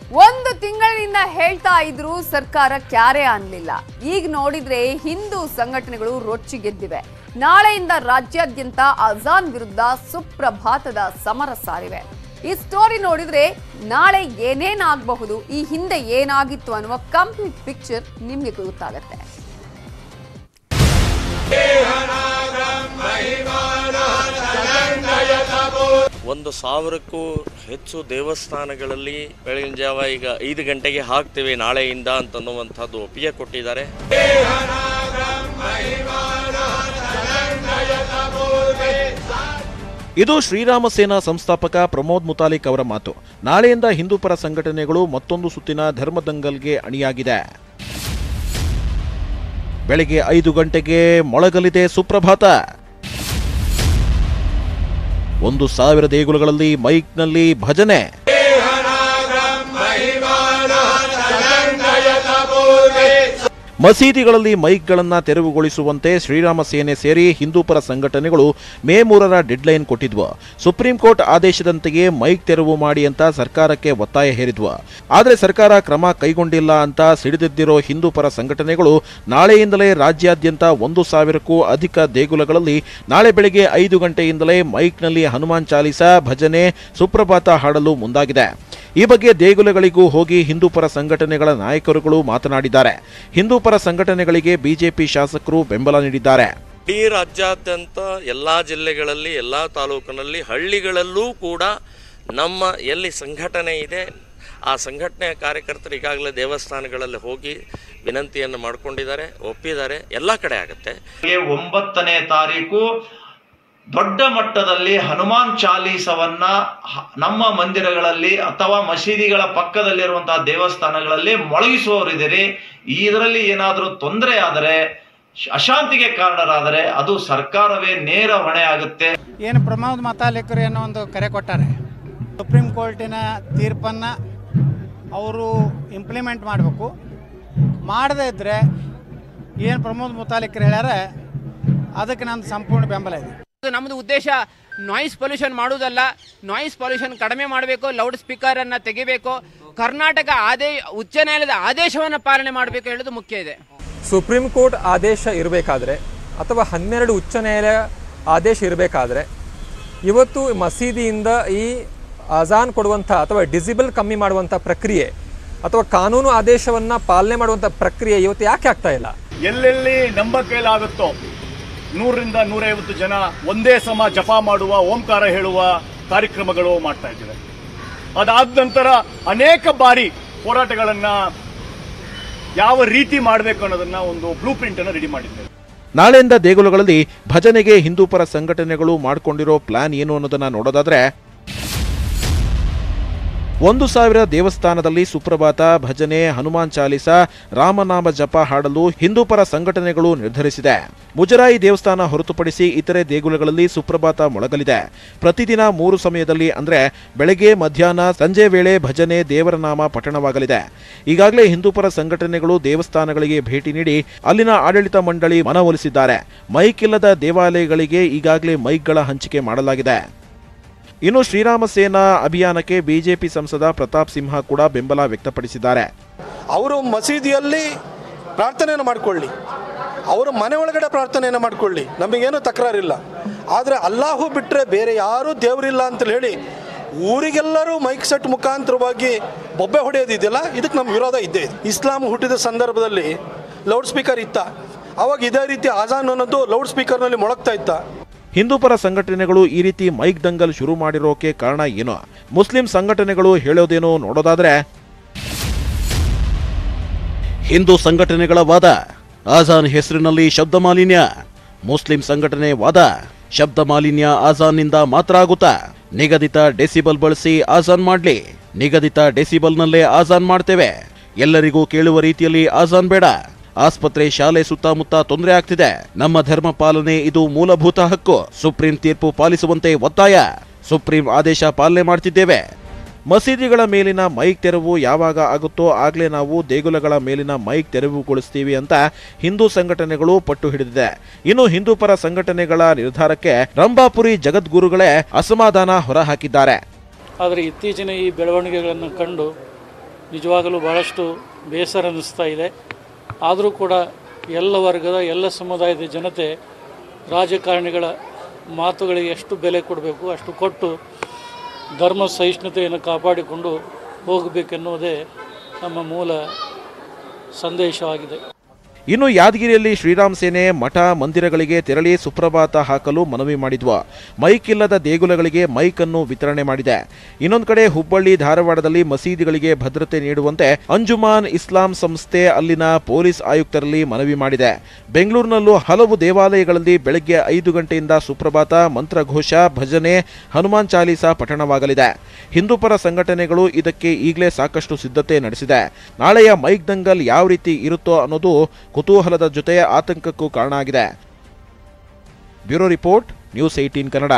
ಒಂದು ತಿಂಗಳಿನಿಂದ ಹೇಳ್ತಾ ಇದ್ರು ಸರ್ಕಾರ ಕ್ಯಾರೆ ಅನ್ಲಿಲ್ಲ ಈಗ ನೋಡಿದ್ರೆ ಹಿಂದೂ ಸಂಘಟನೆಗಳು ರೊಚ್ಚಿಗೆದ್ದಿವೆ ನಾಳೆಯಿಂದ ರಾಜ್ಯಾದ್ಯಂತ ಅಜಾನ್ ವಿರುದ್ಧ ಸುಪ್ರಭಾತದ ಸಮರ ಸಾರಿವೆ ಈ ಸ್ಟೋರಿ ನೋಡಿದ್ರೆ ನಾಳೆ ಏನೇನಾಗಬಹುದು ಈ ಹಿಂದೆ ಏನಾಗಿತ್ತು ಅನ್ನುವ ಕಂಪ್ಲೀಟ್ ಪಿಕ್ಚರ್ ನಿಮ್ಗೆ ಗೊತ್ತಾಗತ್ತೆ ಒಂದು ಸಾವಿರಕ್ಕೂ ಹೆಚ್ಚು ದೇವಸ್ಥಾನಗಳಲ್ಲಿ ಬೆಳಗಿನ ಜಾವ ಈಗ ಐದು ಗಂಟೆಗೆ ಹಾಕ್ತೇವೆ ನಾಳೆಯಿಂದ ಅಂತನ್ನುವಂಥದ್ದು ಒಪ್ಪಿಗೆ ಕೊಟ್ಟಿದ್ದಾರೆ ಇದು ಶ್ರೀರಾಮ ಸೇನಾ ಸಂಸ್ಥಾಪಕ ಪ್ರಮೋದ್ ಮುತಾಲಿಕ್ ಅವರ ಮಾತು ನಾಳೆಯಿಂದ ಹಿಂದೂಪರ ಸಂಘಟನೆಗಳು ಮತ್ತೊಂದು ಸುತ್ತಿನ ಧರ್ಮದಂಗಲ್ಗೆ ಅಣಿಯಾಗಿದೆ ಬೆಳಗ್ಗೆ ಐದು ಗಂಟೆಗೆ ಮೊಳಗಲಿದೆ ಸುಪ್ರಭಾತ ಒಂದು ಸಾವಿರ ದೇಗುಲಗಳಲ್ಲಿ ಮೈಕ್ನಲ್ಲಿ ಭಜನೆ ಮಸೀದಿಗಳಲ್ಲಿ ಮೈಕ್ಗಳನ್ನ ತೆರವುಗೊಳಿಸುವಂತೆ ಶ್ರೀರಾಮ ಸೇನೆ ಸೇರಿ ಹಿಂದೂಪರ ಸಂಘಟನೆಗಳು ಮೇ ಮೂರರ ಡೆಡ್ಲೈನ್ ಕೊಟ್ಟಿದ್ವು ಸುಪ್ರೀಂ ಕೋರ್ಟ್ ಆದೇಶದಂತೆಯೇ ಮೈಕ್ ತೆರವು ಮಾಡಿ ಅಂತ ಸರ್ಕಾರಕ್ಕೆ ಒತ್ತಾಯ ಹೇರಿದ್ವು ಆದರೆ ಸರ್ಕಾರ ಕ್ರಮ ಕೈಗೊಂಡಿಲ್ಲ ಅಂತ ಸಿಡಿದೆದ್ದಿರೋ ಹಿಂದೂಪರ ಸಂಘಟನೆಗಳು ನಾಳೆಯಿಂದಲೇ ರಾಜ್ಯಾದ್ಯಂತ ಒಂದು ಸಾವಿರಕ್ಕೂ ಅಧಿಕ ದೇಗುಲಗಳಲ್ಲಿ ನಾಳೆ ಬೆಳಗ್ಗೆ ಐದು ಗಂಟೆಯಿಂದಲೇ ಮೈಕ್ನಲ್ಲಿ ಹನುಮಾನ್ ಚಾಲಿಸಾ ಭಜನೆ ಸುಪ್ರಭಾತ ಹಾಡಲು ಮುಂದಾಗಿದೆ ಈ ಬಗ್ಗೆ ದೇಗುಲಗಳಿಗೂ ಹೋಗಿ ಹಿಂದೂಪರ ಸಂಘಟನೆಗಳ ನಾಯಕರುಗಳು ಮಾತನಾಡಿದ್ದಾರೆ ಹಿಂದೂಪರ ಸಂಘಟನೆಗಳಿಗೆ ಬಿಜೆಪಿ ಶಾಸಕರು ಬೆಂಬಲ ನೀಡಿದ್ದಾರೆ ಇಡೀ ರಾಜ್ಯಾದ್ಯಂತ ಎಲ್ಲ ಜಿಲ್ಲೆಗಳಲ್ಲಿ ಎಲ್ಲ ತಾಲೂಕಿನಲ್ಲಿ ಹಳ್ಳಿಗಳಲ್ಲೂ ಕೂಡ ನಮ್ಮ ಎಲ್ಲಿ ಸಂಘಟನೆ ಇದೆ ಆ ಸಂಘಟನೆಯ ಕಾರ್ಯಕರ್ತರು ಈಗಾಗಲೇ ದೇವಸ್ಥಾನಗಳಲ್ಲಿ ಹೋಗಿ ವಿನಂತಿಯನ್ನು ಮಾಡಿಕೊಂಡಿದ್ದಾರೆ ಒಪ್ಪಿದ್ದಾರೆ ಎಲ್ಲ ಕಡೆ ಆಗುತ್ತೆ ಗೆ ಒಂಬತ್ತನೇ ತಾರೀಕು ದೊಡ್ಡ ಮಟ್ಟದಲ್ಲಿ ಹನುಮಾನ್ ಚಾಲೀಸವನ್ನ ಹ- ನಮ್ಮ ಮಂದಿರಗಳಲ್ಲಿ ಅಥವಾ ಮಸೀದಿಗಳ ಪಕ್ಕದಲ್ಲಿರುವಂತಹ ದೇವಸ್ಥಾನಗಳಲ್ಲಿ ಮೊಳಗಿಸುವವರಿದ್ದೀರಿ ಇದರಲ್ಲಿ ಏನಾದರೂ ತೊಂದರೆ ಆದರೆ ಶ- ಅಶಾಂತಿಗೆ ಕಾರಣರಾದರೆ ಅದು ಸರ್ಕಾರವೇ ನೇರ ಹೊಣೆ ಆಗುತ್ತೆ ಏನು ಪ್ರಮೋದ್ ಮತಾಲಿಕರು ಏನೋ ಒಂದು ಕರೆ ಕೊಟ್ಟಾರೆ ಸುಪ್ರೀಂ ಕೋರ್ಟಿನ ತೀರ್ಪನ್ನು ಅವರು ಇಂಪ್ಲಿಮೆಂಟ್ ಮಾಡಬೇಕು ಮಾಡದೇ ಇದ್ದರೆ ಏನು ಪ್ರಮೋದ್ ಮುತಾಲಿಕರು ಹೇಳ್ಯಾರ ಅದಕ್ಕೆ ನಂದು ಸಂಪೂರ್ಣ ಬೆಂಬಲ ಇದೆ ಇದು ನಮ್ಮದು ಉದ್ದೇಶ ನಾಯ್ಸ್ ಪೊಲ್ಯೂಷನ್ ಮಾಡುವುದಲ್ಲ ನಾಯ್ಸ್ ಪೊಲ್ಯೂಷನ್ ಕಡಿಮೆ ಮಾಡಬೇಕು ಲೌಡ್ ಸ್ಪೀಕರ್ ಅನ್ನ ತೆಗಿಬೇಕು ಕರ್ನಾಟಕ ಆದೇ ಉಚ್ಚ ನ್ಯಾಯಾಲಯದ ಆದೇಶವನ್ನು ಪಾಲನೆ ಮಾಡಬೇಕು ಹೇಳೋದು ಮುಖ್ಯ ಇದೆ ಸುಪ್ರೀಂ ಕೋರ್ಟ್ ಆದೇಶ ಇರಬೇಕಾದ್ರೆ ಅಥವಾ ಹನ್ನೆರಡು ಉಚ್ಚ ನ್ಯಾಯಾಲಯ ಆದೇಶ ಇರಬೇಕಾದ್ರೆ ಇವತ್ತು ಮಸೀದಿಯಿಂದ ಈ ಅಜಾನ್ ಕೊಡುವಂಥ ಅಥವಾ ಡಿಸಿಬಲ್ ಕಮ್ಮಿ ಮಾಡುವಂಥ ಪ್ರಕ್ರಿಯೆ ಅಥವಾ ಕಾನೂನು ಆದೇಶವನ್ನು ಪಾಲನೆ ಮಾಡುವಂಥ ಪ್ರಕ್ರಿಯೆ ಇವತ್ತು ಯಾಕೆ ಆಗ್ತಾ ಇಲ್ಲ ಎಲ್ಲೆಲ್ಲಿ ನಮ್ಮ ಕೈಲಾಗುತ್ತೋ ನೂರರಿಂದ ನೂರೈವತ್ತು ಜನ ಒಂದೇ ಸಮ ಜಪ ಮಾಡುವ ಓಂಕಾರ ಹೇಳುವ ಕಾರ್ಯಕ್ರಮಗಳು ಮಾಡ್ತಾ ಇದ್ದೇವೆ ಅದಾದ ನಂತರ ಅನೇಕ ಬಾರಿ ಹೋರಾಟಗಳನ್ನ ಯಾವ ರೀತಿ ಮಾಡಬೇಕು ಅನ್ನೋದನ್ನ ಒಂದು ಬ್ಲೂ ಪ್ರಿಂಟ್ ಅನ್ನು ರೆಡಿ ಮಾಡಿದ್ದೇವೆ ನಾಳೆಯಿಂದ ದೇಗುಲಗಳಲ್ಲಿ ಭಜನೆಗೆ ಹಿಂದೂಪರ ಸಂಘಟನೆಗಳು ಮಾಡಿಕೊಂಡಿರೋ ಪ್ಲಾನ್ ಏನು ಅನ್ನೋದನ್ನ ನೋಡೋದಾದ್ರೆ ಒಂದು ಸಾವಿರ ದೇವಸ್ಥಾನದಲ್ಲಿ ಸುಪ್ರಭಾತ ಭಜನೆ ಹನುಮಾನ್ ಚಾಲಿಸಾ ರಾಮನಾಮ ಜಪ ಹಾಡಲು ಹಿಂದೂಪರ ಸಂಘಟನೆಗಳು ನಿರ್ಧರಿಸಿದೆ ಮುಜರಾಯಿ ದೇವಸ್ಥಾನ ಹೊರತುಪಡಿಸಿ ಇತರೆ ದೇಗುಲಗಳಲ್ಲಿ ಸುಪ್ರಭಾತ ಮೊಳಗಲಿದೆ ಪ್ರತಿದಿನ ಮೂರು ಸಮಯದಲ್ಲಿ ಅಂದ್ರೆ ಬೆಳಗ್ಗೆ ಮಧ್ಯಾಹ್ನ ಸಂಜೆ ವೇಳೆ ಭಜನೆ ದೇವರ ನಾಮ ಪಠಣವಾಗಲಿದೆ ಈಗಾಗಲೇ ಹಿಂದೂಪರ ಸಂಘಟನೆಗಳು ದೇವಸ್ಥಾನಗಳಿಗೆ ಭೇಟಿ ನೀಡಿ ಅಲ್ಲಿನ ಆಡಳಿತ ಮಂಡಳಿ ಮನವೊಲಿಸಿದ್ದಾರೆ ಮೈಕ್ ಇಲ್ಲದ ದೇವಾಲಯಗಳಿಗೆ ಈಗಾಗಲೇ ಮೈಕ್ಗಳ ಹಂಚಿಕೆ ಮಾಡಲಾಗಿದೆ ಇನ್ನು ಶ್ರೀರಾಮ ಸೇನಾ ಅಭಿಯಾನಕ್ಕೆ ಬಿಜೆಪಿ ಸಂಸದ ಪ್ರತಾಪ್ ಸಿಂಹ ಕೂಡ ಬೆಂಬಲ ವ್ಯಕ್ತಪಡಿಸಿದ್ದಾರೆ ಅವರು ಮಸೀದಿಯಲ್ಲಿ ಪ್ರಾರ್ಥನೆಯನ್ನು ಮಾಡಿಕೊಳ್ಳಿ ಅವರು ಮನೆ ಒಳಗಡೆ ಪ್ರಾರ್ಥನೆಯನ್ನು ಮಾಡಿಕೊಳ್ಳಿ ನಮಗೇನು ತಕರಾರಿಲ್ಲ ಆದರೆ ಅಲ್ಲಾಹು ಬಿಟ್ಟರೆ ಬೇರೆ ಯಾರೂ ದೇವರಿಲ್ಲ ಅಂತ ಹೇಳಿ ಊರಿಗೆಲ್ಲರೂ ಮೈಕ್ ಸೆಟ್ ಮುಖಾಂತರವಾಗಿ ಬೊಬ್ಬೆ ಹೊಡೆಯೋದಿದೆಯಲ್ಲ ಇದಕ್ಕೆ ನಮ್ಮ ವಿರೋಧ ಇದ್ದೇ ಇದೆ ಇಸ್ಲಾಂ ಹುಟ್ಟಿದ ಸಂದರ್ಭದಲ್ಲಿ ಲೌಡ್ ಸ್ಪೀಕರ್ ಇತ್ತ ಅವಾಗ ಇದೇ ರೀತಿ ಆಜಾನ್ ಅನ್ನೋದು ಲೌಡ್ ಸ್ಪೀಕರ್ನಲ್ಲಿ ಮೊಳಗ್ತಾ ಇತ್ತ ಹಿಂದೂಪರ ಸಂಘಟನೆಗಳು ಈ ರೀತಿ ಮೈಕ್ ದಂಗಲ್ ಶುರು ಮಾಡಿರೋಕೆ ಕಾರಣ ಏನು ಮುಸ್ಲಿಂ ಸಂಘಟನೆಗಳು ಹೇಳೋದೇನೋ ನೋಡೋದಾದ್ರೆ ಹಿಂದೂ ಸಂಘಟನೆಗಳ ವಾದ ಆಜಾನ್ ಹೆಸರಿನಲ್ಲಿ ಶಬ್ದ ಮಾಲಿನ್ಯ ಮುಸ್ಲಿಂ ಸಂಘಟನೆ ವಾದ ಶಬ್ದ ಮಾಲಿನ್ಯ ಆಜಾನ್ನಿಂದ ಮಾತ್ರ ಆಗುತ್ತಾ ನಿಗದಿತ ಡೆಸಿಬಲ್ ಬಳಸಿ ಆಜಾನ್ ಮಾಡ್ಲಿ ನಿಗದಿತ ಡೆಸಿಬಲ್ನಲ್ಲೇ ಆಜಾನ್ ಮಾಡ್ತೇವೆ ಎಲ್ಲರಿಗೂ ಕೇಳುವ ರೀತಿಯಲ್ಲಿ ಆಜಾನ್ ಬೇಡ ಆಸ್ಪತ್ರೆ ಶಾಲೆ ಸುತ್ತಮುತ್ತ ತೊಂದರೆ ಆಗ್ತಿದೆ ನಮ್ಮ ಧರ್ಮ ಪಾಲನೆ ಇದು ಮೂಲಭೂತ ಹಕ್ಕು ಸುಪ್ರೀಂ ತೀರ್ಪು ಪಾಲಿಸುವಂತೆ ಒತ್ತಾಯ ಸುಪ್ರೀಂ ಆದೇಶ ಪಾಲನೆ ಮಾಡ್ತಿದ್ದೇವೆ ಮಸೀದಿಗಳ ಮೇಲಿನ ಮೈಕ್ ತೆರವು ಯಾವಾಗ ಆಗುತ್ತೋ ಆಗ್ಲೇ ನಾವು ದೇಗುಲಗಳ ಮೇಲಿನ ಮೈಕ್ ತೆರವುಗೊಳಿಸ್ತೀವಿ ಅಂತ ಹಿಂದೂ ಸಂಘಟನೆಗಳು ಪಟ್ಟು ಹಿಡಿದಿದೆ ಇನ್ನು ಹಿಂದೂಪರ ಸಂಘಟನೆಗಳ ನಿರ್ಧಾರಕ್ಕೆ ರಂಭಾಪುರಿ ಜಗದ್ಗುರುಗಳೇ ಅಸಮಾಧಾನ ಹೊರಹಾಕಿದ್ದಾರೆ ಆದರೆ ಇತ್ತೀಚಿನ ಈ ಬೆಳವಣಿಗೆಗಳನ್ನು ಕಂಡು ನಿಜವಾಗಲೂ ಭಾಳಷ್ಟು ಬೇಸರ ಅನ್ನಿಸ್ತಾ ಇದೆ ಆದರೂ ಕೂಡ ಎಲ್ಲ ವರ್ಗದ ಎಲ್ಲ ಸಮುದಾಯದ ಜನತೆ ರಾಜಕಾರಣಿಗಳ ಮಾತುಗಳಿಗೆ ಎಷ್ಟು ಬೆಲೆ ಕೊಡಬೇಕು ಅಷ್ಟು ಕೊಟ್ಟು ಧರ್ಮ ಸಹಿಷ್ಣುತೆಯನ್ನು ಕಾಪಾಡಿಕೊಂಡು ಹೋಗಬೇಕೆನ್ನುವುದೇ ನಮ್ಮ ಮೂಲ ಸಂದೇಶವಾಗಿದೆ ಇನ್ನು ಯಾದಗಿರಿಯಲ್ಲಿ ಶ್ರೀರಾಮ್ ಸೇನೆ ಮಠ ಮಂದಿರಗಳಿಗೆ ತೆರಳಿ ಸುಪ್ರಭಾತ ಹಾಕಲು ಮನವಿ ಮಾಡಿದ್ವು ಮೈಕ್ ಇಲ್ಲದ ದೇಗುಲಗಳಿಗೆ ಮೈಕ್ ಅನ್ನು ವಿತರಣೆ ಮಾಡಿದೆ ಇನ್ನೊಂದು ಕಡೆ ಹುಬ್ಬಳ್ಳಿ ಧಾರವಾಡದಲ್ಲಿ ಮಸೀದಿಗಳಿಗೆ ಭದ್ರತೆ ನೀಡುವಂತೆ ಅಂಜುಮಾನ್ ಇಸ್ಲಾಂ ಸಂಸ್ಥೆ ಅಲ್ಲಿನ ಪೊಲೀಸ್ ಆಯುಕ್ತರಲ್ಲಿ ಮನವಿ ಮಾಡಿದೆ ಬೆಂಗಳೂರಿನಲ್ಲೂ ಹಲವು ದೇವಾಲಯಗಳಲ್ಲಿ ಬೆಳಗ್ಗೆ ಐದು ಗಂಟೆಯಿಂದ ಸುಪ್ರಭಾತ ಮಂತ್ರಘೋಷ ಭಜನೆ ಹನುಮಾನ್ ಚಾಲೀಸ ಪಠಣವಾಗಲಿದೆ ಹಿಂದೂಪರ ಸಂಘಟನೆಗಳು ಇದಕ್ಕೆ ಈಗಲೇ ಸಾಕಷ್ಟು ಸಿದ್ಧತೆ ನಡೆಸಿದೆ ನಾಳೆಯ ಮೈಕ್ ದಂಗಲ್ ಯಾವ ರೀತಿ ಇರುತ್ತೋ ಅನ್ನೋದು ಕುತೂಹಲದ ಜೊತೆ ಆತಂಕಕ್ಕೂ ಕಾರಣ ಆಗಿದೆ bureau report news eighteen Kannada